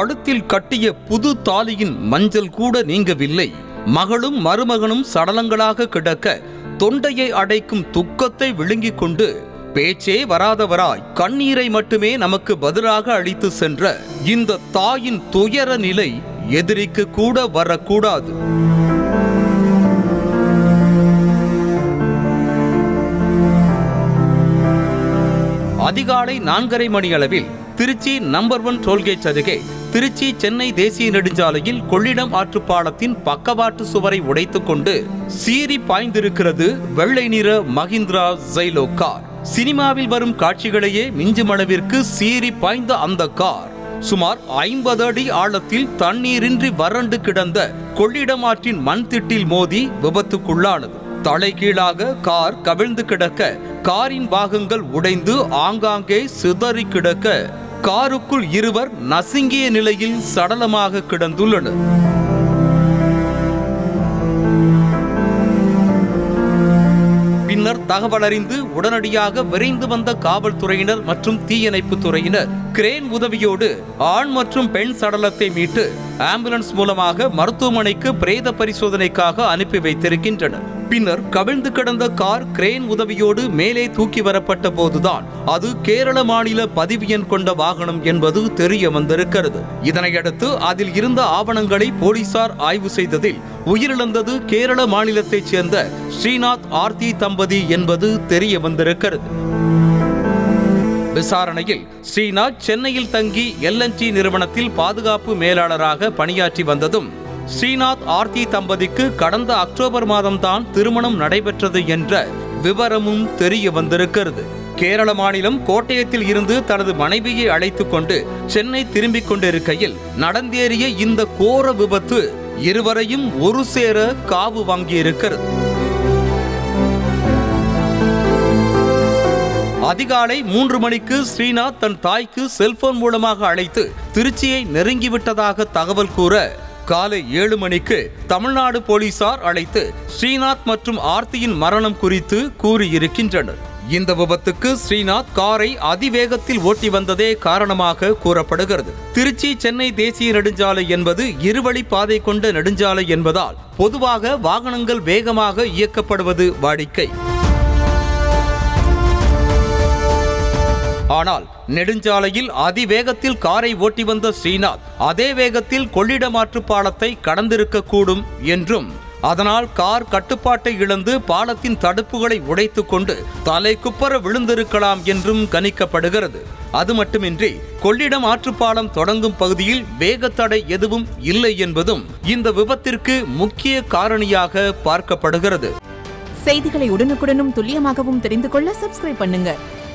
கழுத்தில் கட்டிய புது தாலியின் மஞ்சள் கூட நீங்கவில்லை மகளும் மருமகனும் சடலங்களாக கிடக்க தொண்டையை அடைக்கும் துக்கத்தை விழுங்கிக் கொண்டு பேச்சே வராதவராய் கண்ணீரை மட்டுமே நமக்கு பதிலாக அளித்து சென்ற இந்த தாயின் துயர நிலை எதிரிக்கு கூட வரக்கூடாது அதிகாலை நான்கரை மணி அளவில் திருச்சி நம்பர் ஒன் டோல்கேட் அருகே திருச்சி சென்னை தேசிய நெடுஞ்சாலையில் கொள்ளிடம் ஆற்றுப்பாலத்தின் பக்கவாட்டு சுவரை உடைத்துக் கொண்டு சீறி பாய்ந்திருக்கிறது வெள்ளை நிற மஹிந்திரா ஜைலோ கார் சினிமாவில் வரும் காட்சிகளையே மிஞ்சும் அளவிற்கு சீறி பாய்ந்த அந்த கார் சுமார் ஐம்பது அடி ஆழத்தில் தண்ணீரின்றி வறண்டு கிடந்த கொள்ளிடம் ஆற்றின் மண் திட்டில் மோதி விபத்துக்குள்ளானது தலைகீழாக கார் கவிழ்ந்து கிடக்க காரின் பாகங்கள் உடைந்து ஆங்காங்கே சிதறி கிடக்க காருக்குள் இருவர் நசுங்கிய நிலையில் சடலமாக கிடந்துள்ளனர் பின்னர் தகவல் அறிந்து உடனடியாக விரைந்து வந்த காவல்துறையினர் மற்றும் தீயணைப்பு துறையினர் கிரேன் உதவியோடு ஆண் மற்றும் பெண் சடலத்தை மீட்டு ஆம்புலன்ஸ் மூலமாக மருத்துவமனைக்கு பிரேத பரிசோதனைக்காக அனுப்பி வைத்திருக்கின்றனர் பின்னர் கவிழ்ந்து கிடந்த கார் கிரேன் உதவியோடு மேலே தூக்கி வரப்பட்ட போதுதான் அது கேரள மாநில பதிவு எண் கொண்ட வாகனம் என்பது தெரிய வந்திருக்கிறது இதனையடுத்து அதில் இருந்த ஆவணங்களை போலீசார் ஆய்வு செய்ததில் உயிரிழந்தது கேரள மாநிலத்தைச் சேர்ந்த ஸ்ரீநாத் ஆர்த்தி தம்பதி என்பது தெரிய வந்திருக்கிறது விசாரணையில் ஸ்ரீநாத் சென்னையில் தங்கி எல்என்டி நிறுவனத்தில் பாதுகாப்பு மேலாளராக பணியாற்றி வந்ததும் ஸ்ரீநாத் ஆர்த்தி தம்பதிக்கு கடந்த அக்டோபர் மாதம்தான் திருமணம் நடைபெற்றது என்ற விவரமும் தெரிய வந்திருக்கிறது கேரள மாநிலம் கோட்டயத்தில் இருந்து தனது மனைவியை அழைத்துக் கொண்டு சென்னை திரும்பிக் கொண்டிருக்கையில் நடந்தேறிய இந்த கோர விபத்து இருவரையும் ஒரு சேர காவு வாங்கியிருக்கிறது அதிகாலை மூன்று மணிக்கு ஸ்ரீநாத் தன் தாய்க்கு செல்போன் மூலமாக அழைத்து திருச்சியை நெருங்கிவிட்டதாக தகவல் கூற காலை ஏழு மணிக்கு தமிழ்நாடு போலீசார் அழைத்து ஸ்ரீநாத் மற்றும் ஆர்த்தியின் மரணம் குறித்து கூறியிருக்கின்றனர் இந்த விபத்துக்கு ஸ்ரீநாத் காரை அதிவேகத்தில் ஓட்டி வந்ததே காரணமாக கூறப்படுகிறது திருச்சி சென்னை தேசிய நெடுஞ்சாலை என்பது இருவழி பாதை கொண்ட நெடுஞ்சாலை என்பதால் பொதுவாக வாகனங்கள் வேகமாக இயக்கப்படுவது வாடிக்கை ஆனால் நெடுஞ்சாலையில் அதிவேகத்தில் காரை ஓட்டி வந்த ஸ்ரீநாத் அதே வேகத்தில் கொள்ளிடமாற்று பாலத்தை கடந்திருக்கக்கூடும் என்றும் அதனால் கார் கட்டுப்பாட்டை இழந்து பாலத்தின் தடுப்புகளை உடைத்துக் கொண்டு தலை குப்பர விழுந்திருக்கலாம் என்றும் கணிக்கப்படுகிறது அது மட்டுமின்றி கொள்ளிடம் ஆற்றுப்பாலம் தொடங்கும் பகுதியில் வேகத்தடை எதுவும் இல்லை என்பதும் இந்த விபத்திற்கு முக்கிய காரணியாக பார்க்கப்படுகிறது செய்திகளை உடனுக்குடனும் துல்லியமாகவும் தெரிந்து கொள்ள சப்ஸ்கிரைப் பண்ணுங்க